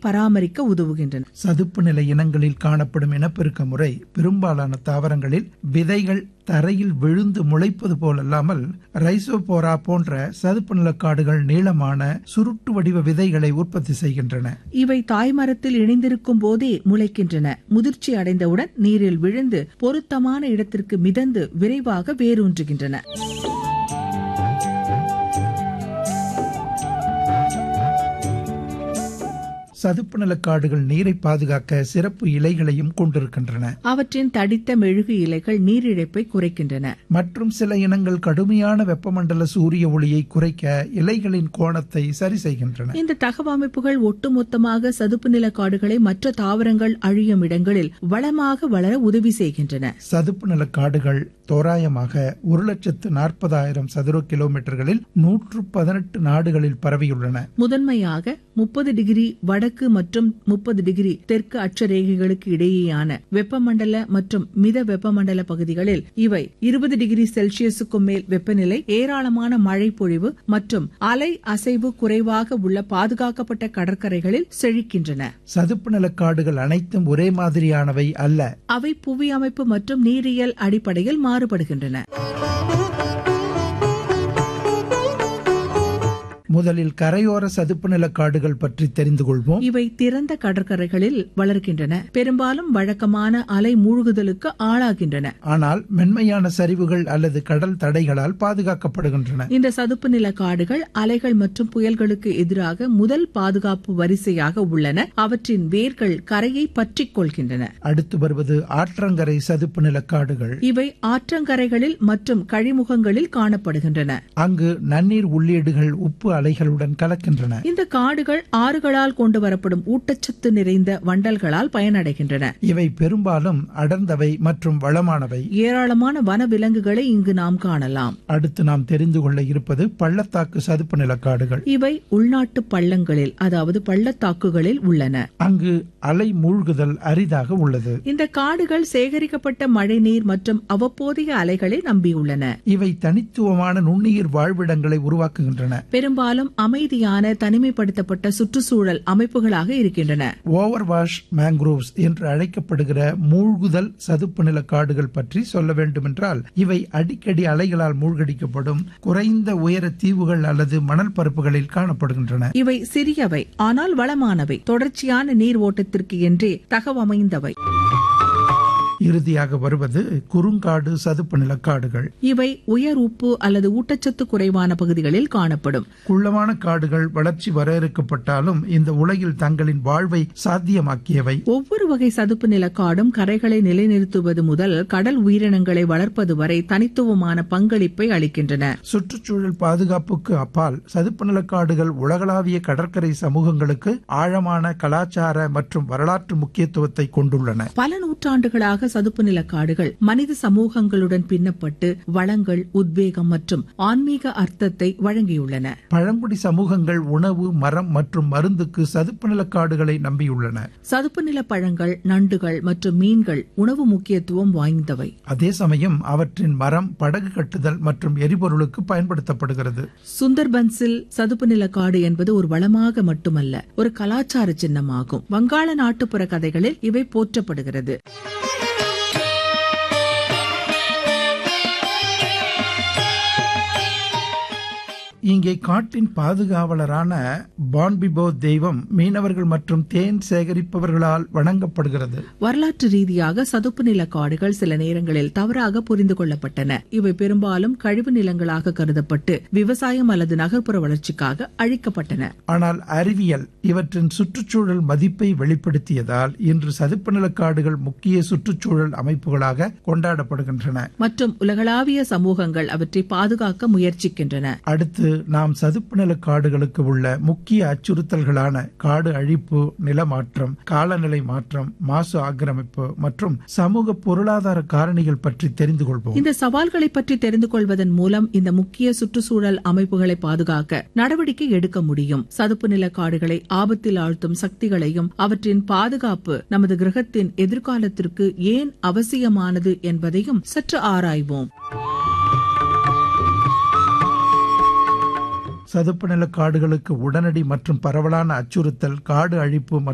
பராமரிக்க உதவுகின்றன சதுப்பு நில இனங்களில் காணப்படும் இனப்பெருக்க முறை பெரும்பாலான தாவரங்களில் விதைகள் தரையில் விழுந்து முளைப்பது போலல்லாமல் ரைசோபோரா போன்ற சதுப்பு நிலக்காடுகள் நீளமான சுருட்டு வடிவ விதைகளை உற்பத்தி செய்கின்றன இவை தாய்மரத்தில் இணைந்திருக்கும் போதே முளைக்கின்றன முதிர்ச்சி அடைந்தவுடன் நீரில் விழுந்து பொருத்தமான இடத்திற்கு மிதந்து விரைவாக வேரூன்றுகின்றன சதுப்பு நிலக்காடுகள் நீரை பாதுகாக்க சிறப்பு இலைகளையும் கொண்டிருக்கின்றன அவற்றின் தடித்த மெழுகு இலைகள் நீரிழப்பை குறைக்கின்றன மற்றும் சில இனங்கள் கடுமையான வெப்பமண்டல சூரிய ஒளியை குறைக்க இலைகளின் கோணத்தை சரி செய்கின்றன இந்த தகவமைப்புகள் ஒட்டுமொத்தமாக சதுப்பு நில காடுகளை மற்ற தாவரங்கள் அழியும் இடங்களில் வளமாக வளர உதவி செய்கின்றன சதுப்பு நிலக்காடுகள் தோராயமாக ஒரு லட்சத்து நாற்பதாயிரம் சதுர கிலோமீட்டர்களில் நூற்று பதினெட்டு நாடுகளில் பரவியுள்ளன முதன்மையாக முப்பது டிகிரி வடக்கு மற்றும் முப்பது டிகிரி தெற்கு அட்சரேகைகளுக்கு இடையேயான வெப்பமண்டல மற்றும் மித வெப்பமண்டல பகுதிகளில் இவை இருபது டிகிரி செல்சியஸுக்கும் மேல் வெப்பநிலை ஏராளமான மழை பொழிவு மற்றும் அலை அசைவு குறைவாக உள்ள பாதுகாக்கப்பட்ட கடற்கரைகளில் செழிக்கின்றன சதுப்பு நிலக்காடுகள் அனைத்தும் ஒரே மாதிரியானவை அல்ல அவை புவி அமைப்பு மற்றும் நீரியல் அடிப்படையில் மாறுபடுகின்றன முதலில் கரையோர சதுப்பு நிலக்காடுகள் பற்றி தெரிந்து கொள்வோம் இவை திறந்த கடற்கரைகளில் வளர்கின்றன பெரும்பாலும் வழக்கமான அலை மூழ்குதலுக்கு ஆளாகின்றன ஆனால் மென்மையான சரிவுகள் அல்லது கடல் தடைகளால் பாதுகாக்கப்படுகின்றன இந்த சதுப்பு நில காடுகள் அலைகள் மற்றும் புயல்களுக்கு எதிராக முதல் பாதுகாப்பு வரிசையாக உள்ளன அவற்றின் வேர்கள் கரையை பற்றிக் கொள்கின்றன அடுத்து வருவது ஆற்றங்கரை சதுப்பு நிலக்காடுகள் இவை ஆற்றங்கரைகளில் மற்றும் கழிமுகங்களில் காணப்படுகின்றன அங்கு நன்னீர் உள்ளீடுகள் உப்பு அலைகளுடன் கலக்கின்றன இந்த காடுகள் ஆறுகளால் கொண்டு வரப்படும் ஊட்டச்சத்து நிறைந்த வண்டல்களால் பயனடைகின்றன இவை பெரும்பாலும் அடர்ந்தவை மற்றும் வளமானவை ஏராளமான வனவிலங்குகளை இங்கு நாம் காணலாம் அடுத்து நாம் தெரிந்து கொள்ள இருப்பது பள்ளத்தாக்கு சதுப்பு நிலக்காடுகள் இவை உள்நாட்டு பள்ளங்களில் அதாவது பள்ளத்தாக்குகளில் உள்ளன அங்கு அலை மூழ்குதல் அரிதாக உள்ளது இந்த காடுகள் சேகரிக்கப்பட்ட மழைநீர் மற்றும் அவ்வப்போதைய அலைகளை நம்பியுள்ளன இவை தனித்துவமான நுண்ணுயிர் வாழ்விடங்களை உருவாக்குகின்றன பெரும்பாலும் அமைதியான தனிமைப்படுத்தப்பட்ட சுற்றுச்சூழல் அமைப்புகளாக இருக்கின்றன ஓவர் வாஷ் மேங்க்ரோவ்ஸ் என்று அழைக்கப்படுகிற மூழ்குதல் சதுப்பு நில காடுகள் பற்றி சொல்ல வேண்டுமென்றால் இவை அடிக்கடி அலைகளால் மூழ்கடிக்கப்படும் குறைந்த உயர தீவுகள் அல்லது மணல் பரப்புகளில் காணப்படுகின்றன இவை சிறியவை ஆனால் வளமானவை தொடர்ச்சியான நீர் ஓட்டத்திற்கு என்றே தகவமைந்தவை இறுதியாக வருவது குறுங்காடு சதுப்பு நிலக்காடுகள் இவை உயர் உப்பு அல்லது ஊட்டச்சத்து குறைவான பகுதிகளில் காணப்படும் குள்ளமான காடுகள் வளர்ச்சி வரையறுக்கப்பட்டாலும் இந்த உலகில் தங்களின் வாழ்வை சாத்தியமாக்கியவை ஒவ்வொரு வகை சதுப்பு நிலக்காடும் கரைகளை நிலைநிறுத்துவது முதல் கடல் உயிரினங்களை வளர்ப்பது வரை தனித்துவமான பங்களிப்பை அளிக்கின்றன சுற்றுச்சூழல் பாதுகாப்புக்கு அப்பால் சதுப்பு நிலக்காடுகள் உலகளாவிய கடற்கரை சமூகங்களுக்கு ஆழமான கலாச்சார மற்றும் வரலாற்று முக்கியத்துவத்தை கொண்டுள்ளன பல நூற்றாண்டுகளாக சதுப்பு நில காடுகள் மனித சமூகங்களுடன் பின்னப்பட்டு வளங்கள் உத்வேகம் மற்றும் ஆன்மீக அர்த்தத்தை வழங்கியுள்ளன பழங்குடி சமூகங்கள் உணவு மரம் மற்றும் மருந்துக்கு சதுப்பு நிலக்காடுகளை நம்பியுள்ளன சதுப்பு நில பழங்கள் நண்டுகள் மற்றும் மீன்கள் உணவு முக்கியத்துவம் வாய்ந்தவை அதே சமயம் அவற்றின் மரம் படகு கட்டுதல் மற்றும் எரிபொருளுக்கு பயன்படுத்தப்படுகிறது சுந்தர்பன்ஸில் சதுப்பு நில காடு என்பது ஒரு வளமாக மட்டுமல்ல ஒரு கலாச்சார சின்னமாகும் வங்காள நாட்டுப்புற கதைகளில் இவை போற்றப்படுகிறது இங்கே காட்டின் பாதுகாவலரான பான்பிபோ தெய்வம் மீனவர்கள் மற்றும் தேன் சேகரிப்பவர்களால் வணங்கப்படுகிறது வரலாற்று ரீதியாக சதுப்பு நில காடுகள் சில நேரங்களில் தவறாக புரிந்து கொள்ளப்பட்டன இவை பெரும்பாலும் கழிவு நிலங்களாக கருதப்பட்டு விவசாயம் அல்லது நகர்ப்புற வளர்ச்சிக்காக அழிக்கப்பட்டன ஆனால் அறிவியல் இவற்றின் சுற்றுச்சூழல் மதிப்பை வெளிப்படுத்தியதால் இன்று சதுப்பு நிலக்காடுகள் முக்கிய சுற்றுச்சூழல் அமைப்புகளாக கொண்டாடப்படுகின்றன மற்றும் உலகளாவிய சமூகங்கள் அவற்றை பாதுகாக்க முயற்சிக்கின்றன அடுத்து நாம் சதுப்பு நில காடுகளுக்கு உள்ள முக்கிய அச்சுறுத்தல்களான காடு அழிப்பு நிலமாற்றம் காலநிலை மாற்றம் மாசு ஆக்கிரமிப்பு மற்றும் சமூக பொருளாதார காரணிகள் பற்றி தெரிந்து கொள்வோம் இந்த சவால்களை பற்றி தெரிந்து கொள்வதன் மூலம் இந்த முக்கிய சுற்றுச்சூழல் அமைப்புகளை பாதுகாக்க நடவடிக்கை எடுக்க முடியும் சதுப்பு நில காடுகளை ஆபத்தில் ஆழ்த்தும் சக்திகளையும் அவற்றின் பாதுகாப்பு நமது கிரகத்தின் எதிர்காலத்திற்கு ஏன் அவசியமானது என்பதையும் சற்று ஆராய்வோம் சதுப்பு நில காடுகளுக்கு உடனடி மற்றும் பரவலான அச்சுறுத்தல் காடு அழிப்பு